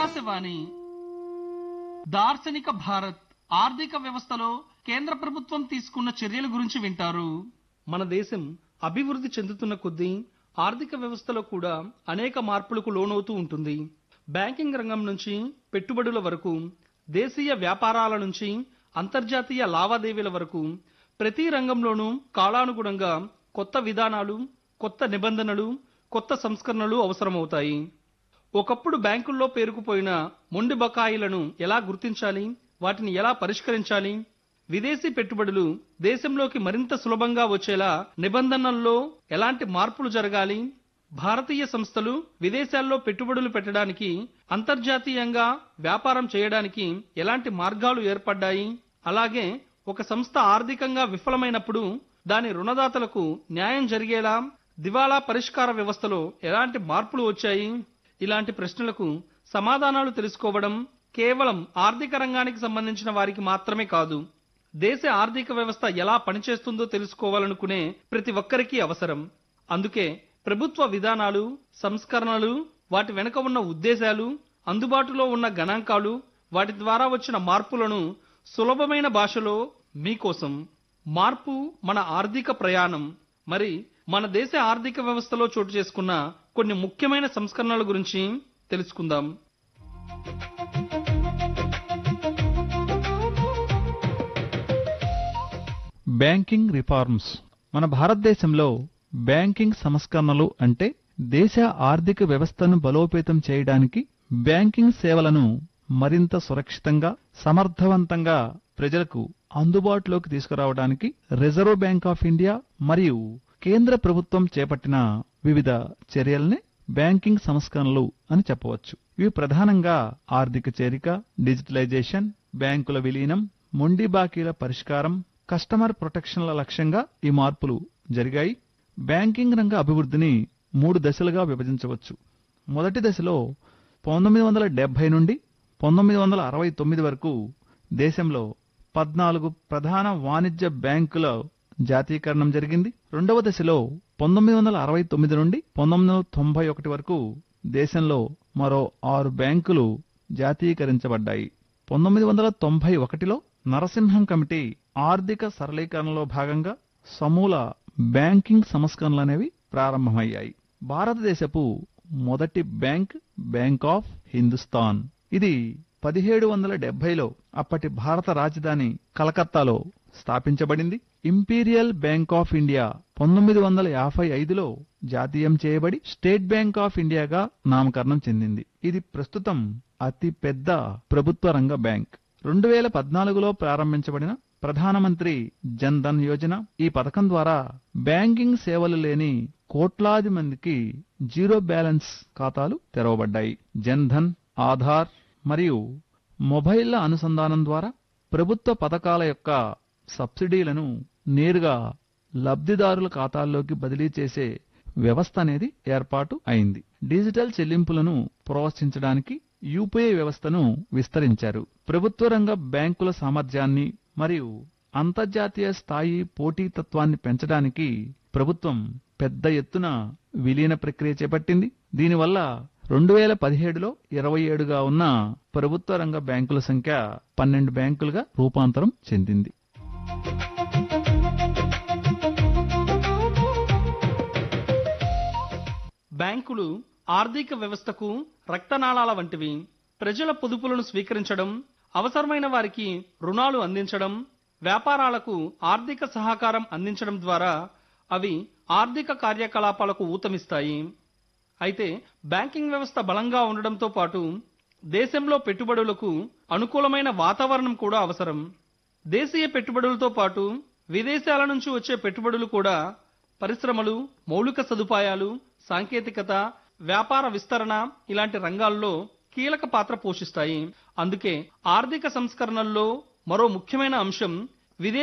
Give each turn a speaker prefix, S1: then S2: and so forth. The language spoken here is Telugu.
S1: ఆకాశవాణి దార్శనిక భారత్ ఆర్థిక వ్యవస్థలో కేంద్ర ప్రభుత్వం తీసుకున్న చర్యల గురించి వింటారు మన దేశం అభివృద్ధి చెందుతున్న కొద్దీ ఆర్థిక వ్యవస్థలో కూడా అనేక మార్పులకు లోనవుతూ ఉంటుంది బ్యాంకింగ్ రంగం నుంచి పెట్టుబడుల వరకు దేశీయ వ్యాపారాల నుంచి అంతర్జాతీయ లావాదేవీల వరకు ప్రతి రంగంలోనూ కాలానుగుణంగా కొత్త విధానాలు కొత్త నిబంధనలు కొత్త సంస్కరణలు అవసరమవుతాయి ఒకప్పుడు బ్యాంకుల్లో పేరుకుపోయిన మొండి బకాయిలను ఎలా గుర్తించాలి వాటిని ఎలా పరిష్కరించాలి విదేశీ పెట్టుబడులు దేశంలోకి మరింత సులభంగా వచ్చేలా నిబంధనల్లో ఎలాంటి మార్పులు జరగాలి భారతీయ సంస్థలు విదేశాల్లో పెట్టుబడులు పెట్టడానికి అంతర్జాతీయంగా వ్యాపారం చేయడానికి ఎలాంటి మార్గాలు ఏర్పడ్డాయి అలాగే ఒక సంస్థ ఆర్థికంగా విఫలమైనప్పుడు దాని రుణదాతలకు న్యాయం జరిగేలా దివాలా పరిష్కార వ్యవస్థలో ఎలాంటి మార్పులు వచ్చాయి ఇలాంటి ప్రశ్నలకు సమాధానాలు తెలుసుకోవడం కేవలం ఆర్థిక రంగానికి సంబంధించిన వారికి మాత్రమే కాదు దేశ ఆర్థిక వ్యవస్థ ఎలా పనిచేస్తుందో తెలుసుకోవాలనుకునే ప్రతి ఒక్కరికి అవసరం అందుకే ప్రభుత్వ విధానాలు సంస్కరణలు వాటి వెనుక ఉన్న ఉద్దేశాలు అందుబాటులో ఉన్న గణాంకాలు వాటి ద్వారా వచ్చిన మార్పులను సులభమైన భాషలో మీకోసం మార్పు మన ఆర్థిక ప్రయాణం మరి మన దేశ ఆర్థిక వ్యవస్థలో చోటు చేసుకున్న కొన్ని ముఖ్యమైన సంస్కరణల గురించి తెలుసుకుందాం
S2: బ్యాంకింగ్ రిఫార్మ్స్ మన భారతదేశంలో బ్యాంకింగ్ సంస్కరణలు అంటే దేశ ఆర్థిక వ్యవస్థను బలోపేతం చేయడానికి బ్యాంకింగ్ సేవలను మరింత సురక్షితంగా సమర్థవంతంగా ప్రజలకు అందుబాటులోకి తీసుకురావడానికి రిజర్వ్ బ్యాంక్ ఆఫ్ ఇండియా మరియు కేంద్ర ప్రభుత్వం చేపట్టిన వివిధ చర్యల్ని బ్యాంకింగ్ సంస్కరణలు అని చెప్పవచ్చు ఇవి ప్రధానంగా ఆర్థిక చేరిక డిజిటలైజేషన్ బ్యాంకుల విలీనం మొండి బాకీల పరిష్కారం కస్టమర్ ప్రొటెక్షన్ల లక్ష్యంగా ఈ మార్పులు జరిగాయి బ్యాంకింగ్ రంగ అభివృద్ధిని మూడు దశలుగా విభజించవచ్చు మొదటి దశలో పంతొమ్మిది వందల డెబ్బై నుండి పంతొమ్మిది వందల అరవై తొమ్మిది వరకు దేశంలో పద్నాలుగు ప్రధాన వాణిజ్య బ్యాంకుల జాతీయకరణం జరిగింది రెండవ దశలో పంతొమ్మిది వందల అరవై తొమ్మిది నుండి పంతొమ్మిది వందల తొంభై ఒకటి వరకు దేశంలో మరో ఆరు బ్యాంకులు జాతీయకరించబడ్డాయి పంతొమ్మిది వందల తొంభై ఒకటిలో నరసింహం కమిటీ ఆర్థిక సరళీకరణలో భాగంగా సమూల బ్యాంకింగ్ సంస్కరణలనేవి ప్రారంభమయ్యాయి భారతదేశపు మొదటి బ్యాంక్ బ్యాంక్ ఆఫ్ హిందుస్థాన్ ఇది పదిహేడు వందల డెబ్బైలో అప్పటి భారత రాజధాని కలకత్తాలో స్థాపించబడింది ఇంపీరియల్ బ్యాంక్ ఆఫ్ ఇండియా పంతొమ్మిది వందల యాభై ఐదులో జాతీయం చేయబడి స్టేట్ బ్యాంక్ ఆఫ్ ఇండియాగా నామకరణం చెందింది ఇది ప్రస్తుతం అతి పెద్ద ప్రభుత్వ రంగ బ్యాంక్ రెండు వేల పద్నాలుగులో ప్రారంభించబడిన ప్రధానమంత్రి జన్ ధన్ యోజన ఈ పథకం ద్వారా బ్యాంకింగ్ సేవలు లేని కోట్లాది మందికి జీరో బ్యాలెన్స్ ఖాతాలు తెరవబడ్డాయి జన్ ధన్ ఆధార్ మరియు మొబైళ్ల అనుసంధానం ద్వారా ప్రభుత్వ పథకాల యొక్క సబ్సిడీలను నేరుగా లబ్ధిదారుల ఖాతాల్లోకి బదిలీ చేసే వ్యవస్థ అనేది ఏర్పాటు అయింది డిజిటల్ చెల్లింపులను ప్రోత్సహించడానికి యూపీఐ వ్యవస్థను విస్తరించారు ప్రభుత్వ రంగ బ్యాంకుల సామర్థ్యాన్ని మరియు అంతర్జాతీయ స్థాయి పోటీతత్వాన్ని పెంచడానికి ప్రభుత్వం పెద్ద ఎత్తున విలీన ప్రక్రియ చేపట్టింది దీనివల్ల రెండు వేల పదిహేడులో ఇరవై ఏడుగా ఉన్న ప్రభుత్వ రంగ బ్యాంకుల సంఖ్య పన్నెండు బ్యాంకులుగా రూపాంతరం చెందింది
S1: బ్యాంకులు ఆర్థిక వ్యవస్థకు రక్తనాళాల వంటివి ప్రజల పొదుపులను స్వీకరించడం అవసరమైన వారికి రుణాలు అందించడం వ్యాపారాలకు ఆర్థిక సహకారం అందించడం ద్వారా అవి ఆర్థిక కార్యకలాపాలకు ఊతమిస్తాయి అయితే బ్యాంకింగ్ వ్యవస్థ బలంగా ఉండడంతో పాటు దేశంలో పెట్టుబడులకు అనుకూలమైన వాతావరణం కూడా అవసరం దేశీయ పెట్టుబడులతో పాటు విదేశాల నుంచి వచ్చే పెట్టుబడులు కూడా పరిశ్రమలు మౌలిక సదుపాయాలు సాంకేతికత వ్యాపార విస్తరణ ఇలాంటి రంగాల్లో కీలక పాత్ర పోషిస్తాయి అందుకే ఆర్థిక సంస్కరణల్లో మరో ముఖ్యమైన అంశం